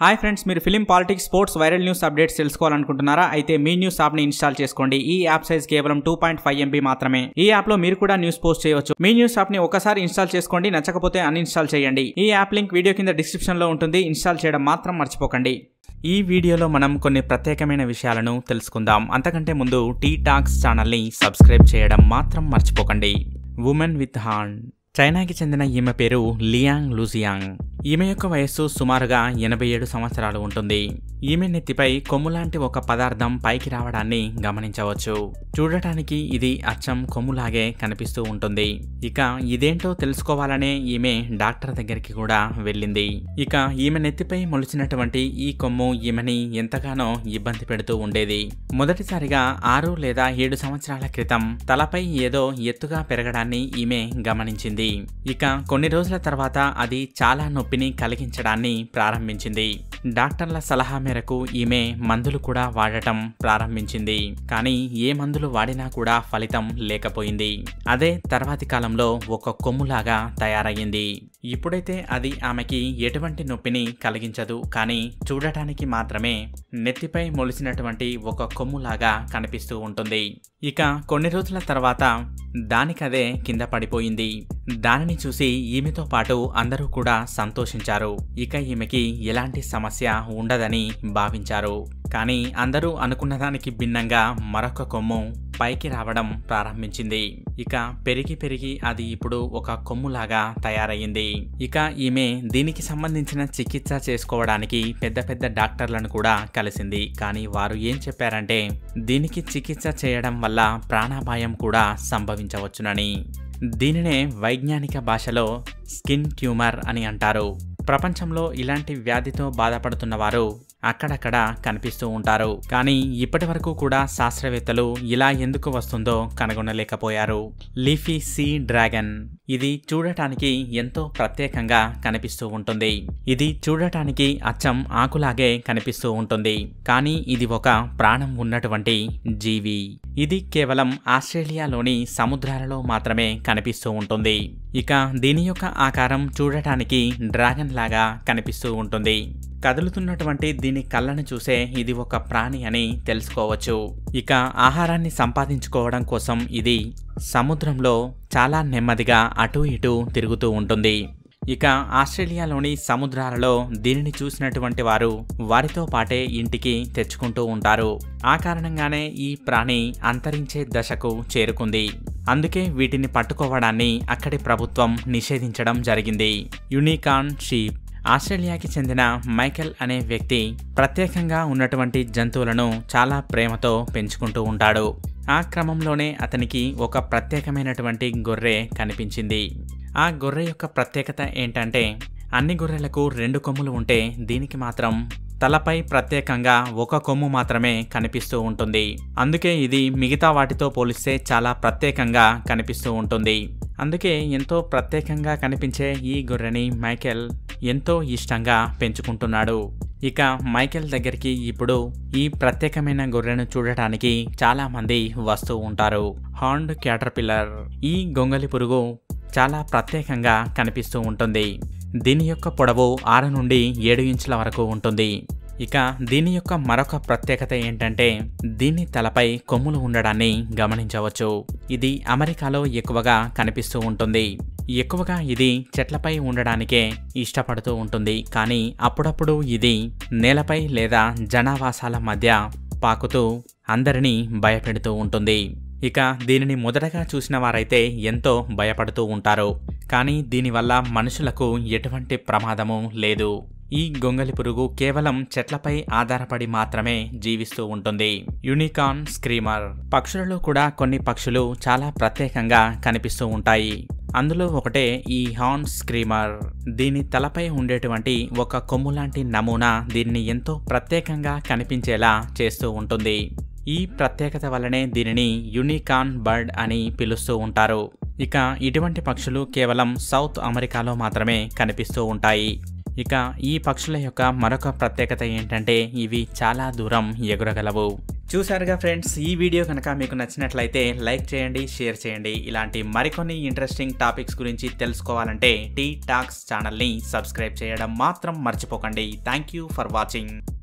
hi friends మీరు film politics sports viral news updates తెలుసుకోవాలనుకుంటున్నారా అయితే మీ న్యూస్ యాప్ ని ఇన్స్టాల్ చేసుకోండి ఈ యాప్ సైజ్ కేవలం టూ పాయింట్ ఫైవ్ ఎంబీ మాత్రమే ఈ యాప్ లో మీరు కూడా న్యూస్ పోస్ట్ చేయవచ్చు మీ న్యూస్ యాప్ ని ఒకసారి ఇన్స్టాల్ చేసుకోండి నచ్చకపోతే అన్ఇన్స్టాల్ చేయండి ఈ యాప్ లింక్ వీడియో కింద డిస్క్రిప్షన్ లో ఉంటుంది ఇన్స్టాల్ చేయడం మాత్రం మర్చిపోకండి ఈ వీడియోలో మనం కొన్ని ప్రత్యేకమైన విషయాలను తెలుసుకుందాం అంతకంటే ముందు టీ టాక్స్ ఛానల్ని సబ్స్క్రైబ్ చేయడం మాత్రం మర్చిపోకండి ఉమెన్ విత్ హాండ్ చైనాకి చెందిన ఈమె పేరు లియాంగ్ లూజియాంగ్ ఈమె యొక్క వయస్సు సుమారుగా ఎనభై ఏడు సంవత్సరాలు ఉంటుంది ఈమె నెత్తిపై కొమ్ములాంటి ఒక పదార్థం పైకి రావడాన్ని గమనించవచ్చు చూడటానికి ఇది అచ్చం కొమ్ములాగే కనిపిస్తూ ఉంటుంది ఇక ఇదేంటో తెలుసుకోవాలనే ఈమె డాక్టర్ దగ్గరికి కూడా వెళ్ళింది ఇక ఈమె నెత్తిపై మొలిచినటువంటి ఈ కొమ్ము ఈమెని ఎంతగానో ఇబ్బంది పెడుతూ ఉండేది మొదటిసారిగా ఆరు లేదా ఏడు సంవత్సరాల క్రితం తలపై ఏదో ఎత్తుగా పెరగడాన్ని ఈమె గమనించింది ఇక కొన్ని రోజుల తర్వాత అది చాలా నొప్పిని కలిగించడాన్ని ప్రారంభించింది డాక్టర్ల సలహా మేరకు ఈమె మందులు కూడా వాడటం ప్రారంభించింది కానీ ఏ మందులు వాడినా కూడా ఫలితం లేకపోయింది అదే తర్వాతి కాలంలో ఒక కొమ్ములాగా తయారయ్యింది ఇప్పుడైతే అది ఆమెకి ఎటువంటి నొప్పిని కలిగించదు కానీ చూడటానికి మాత్రమే నెత్తిపై మొలిసినటువంటి ఒక కొమ్ములాగా కనిపిస్తూ ఉంటుంది ఇక కొన్ని రోజుల తర్వాత దానికదే కింద పడిపోయింది దానిని చూసి ఈమెతో పాటు అందరూ కూడా సంతోషించారు ఇక ఈమెకి ఎలాంటి సమస్య ఉండదని భావించారు కానీ అందరూ అనుకున్న దానికి భిన్నంగా మరొక కొమ్ము పైకి రావడం ప్రారంభించింది ఇక పెరిగి పెరిగి అది ఇప్పుడు ఒక కొమ్ములాగా తయారయ్యింది ఇక ఈమె దీనికి సంబంధించిన చికిత్స చేసుకోవడానికి పెద్ద పెద్ద డాక్టర్లను కూడా కలిసింది కానీ వారు ఏం చెప్పారంటే దీనికి చికిత్స చేయడం వల్ల ప్రాణాపాయం కూడా సంభవించవచ్చునని దీనినే వైజ్ఞానిక భాషలో స్కిన్ ట్యూమర్ అని అంటారు ప్రపంచంలో ఇలాంటి వ్యాధితో బాధపడుతున్న వారు అక్కడక్కడ కనిపిస్తూ ఉంటారు కానీ ఇప్పటి వరకు కూడా శాస్త్రవేత్తలు ఇలా ఎందుకు వస్తుందో కనుగొనలేకపోయారు లీఫీ సీ డ్రాగన్ ఇది చూడటానికి ఎంతో ప్రత్యేకంగా కనిపిస్తూ ఉంటుంది ఇది చూడటానికి అచ్చం ఆకులాగే కనిపిస్తూ ఉంటుంది కానీ ఇది ఒక ప్రాణం ఉన్నటువంటి జీవి ఇది కేవలం ఆస్ట్రేలియాలోని సముద్రాలలో మాత్రమే కనిపిస్తూ ఉంటుంది ఇక దీని యొక్క ఆకారం చూడటానికి డ్రాగన్ లాగా కనిపిస్తూ ఉంటుంది కదులుతున్నటువంటి దీని కళ్ళను చూసే ఇది ఒక ప్రాణి అని తెలుసుకోవచ్చు ఇక ఆహారాన్ని సంపాదించుకోవడం కోసం ఇది సముద్రంలో చాలా నెమ్మదిగా అటూ ఇటూ తిరుగుతూ ఉంటుంది ఇక ఆస్ట్రేలియాలోని సముద్రాలలో దీనిని చూసినటువంటి వారు వారితో పాటే ఇంటికి తెచ్చుకుంటూ ఉంటారు ఆ కారణంగానే ఈ ప్రాణి అంతరించే దశకు చేరుకుంది అందుకే వీటిని పట్టుకోవడాన్ని అక్కడి ప్రభుత్వం నిషేధించడం జరిగింది యునికాన్ షీప్ ఆస్ట్రేలియాకి చెందిన మైకెల్ అనే వ్యక్తి ప్రత్యేకంగా ఉన్నటువంటి జంతువులను చాలా ప్రేమతో పెంచుకుంటూ ఉంటాడు ఆ క్రమంలోనే అతనికి ఒక ప్రత్యేకమైనటువంటి గొర్రె కనిపించింది ఆ గొర్రె యొక్క ప్రత్యేకత ఏంటంటే అన్ని గొర్రెలకు రెండు కొమ్ములు ఉంటే దీనికి మాత్రం తలపై ప్రత్యేకంగా ఒక కొమ్ము మాత్రమే కనిపిస్తూ ఉంటుంది అందుకే ఇది మిగతా వాటితో పోలిస్తే చాలా ప్రత్యేకంగా కనిపిస్తూ ఉంటుంది అందుకే ఎంతో ప్రత్యేకంగా కనిపించే ఈ గొర్రెని మైకెల్ ఎంతో ఇష్టంగా పెంచుకుంటున్నాడు ఇక మైకెల్ దగ్గరికి ఇప్పుడు ఈ ప్రత్యేకమైన గొర్రెను చూడటానికి చాలా మంది వస్తూ ఉంటారు హాండ్ క్యాటర్పిల్లర్ ఈ గొంగలి పురుగు చాలా ప్రత్యేకంగా కనిపిస్తూ ఉంటుంది దీని యొక్క పొడవు ఆరు నుండి ఏడు ఇంచుల వరకు ఉంటుంది ఇక దీని యొక్క మరొక ప్రత్యేకత ఏంటంటే దీని తలపై కొమ్ములు ఉండడాన్ని గమనించవచ్చు ఇది అమెరికాలో ఎక్కువగా కనిపిస్తూ ఉంటుంది ఎక్కువగా ఇది చెట్లపై ఉండడానికే ఇష్టపడుతూ ఉంటుంది కానీ అప్పుడప్పుడు ఇది నేలపై లేదా జనావాసాల మధ్య పాకుతూ అందరినీ భయపెడుతూ ఉంటుంది ఇక దీనిని మొదటగా చూసిన వారైతే ఎంతో భయపడుతూ ఉంటారు కానీ దీనివల్ల మనుషులకు ఎటువంటి ప్రమాదము లేదు ఈ గొంగలి పురుగు కేవలం చెట్లపై ఆధారపడి మాత్రమే జీవిస్తూ ఉంటుంది యూనికాన్ స్క్రీమర్ పక్షులలో కూడా కొన్ని పక్షులు చాలా ప్రత్యేకంగా కనిపిస్తూ ఉంటాయి అందులో ఒకటే ఈ హార్న్ స్క్రీమర్ దీని తలపై ఉండేటువంటి ఒక కొమ్ము లాంటి నమూనా దీన్ని ఎంతో ప్రత్యేకంగా కనిపించేలా చేస్తూ ఉంటుంది ఈ ప్రత్యేకత వల్లనే దీనిని యూనికాన్ బర్డ్ అని పిలుస్తూ ఉంటారు ఇక ఇటువంటి పక్షులు కేవలం సౌత్ అమెరికాలో మాత్రమే కనిపిస్తూ ఉంటాయి ఇక ఈ పక్షుల యొక్క మరొక ప్రత్యేకత ఏంటంటే ఇవి చాలా దూరం ఎగురగలవు చూసారుగా ఫ్రెండ్స్ ఈ వీడియో కనుక మీకు నచ్చినట్లయితే లైక్ చేయండి షేర్ చేయండి ఇలాంటి మరికొన్ని ఇంట్రెస్టింగ్ టాపిక్స్ గురించి తెలుసుకోవాలంటే టీ టాక్స్ ఛానల్ని సబ్స్క్రైబ్ చేయడం మాత్రం మర్చిపోకండి థ్యాంక్ యూ ఫర్ వాచింగ్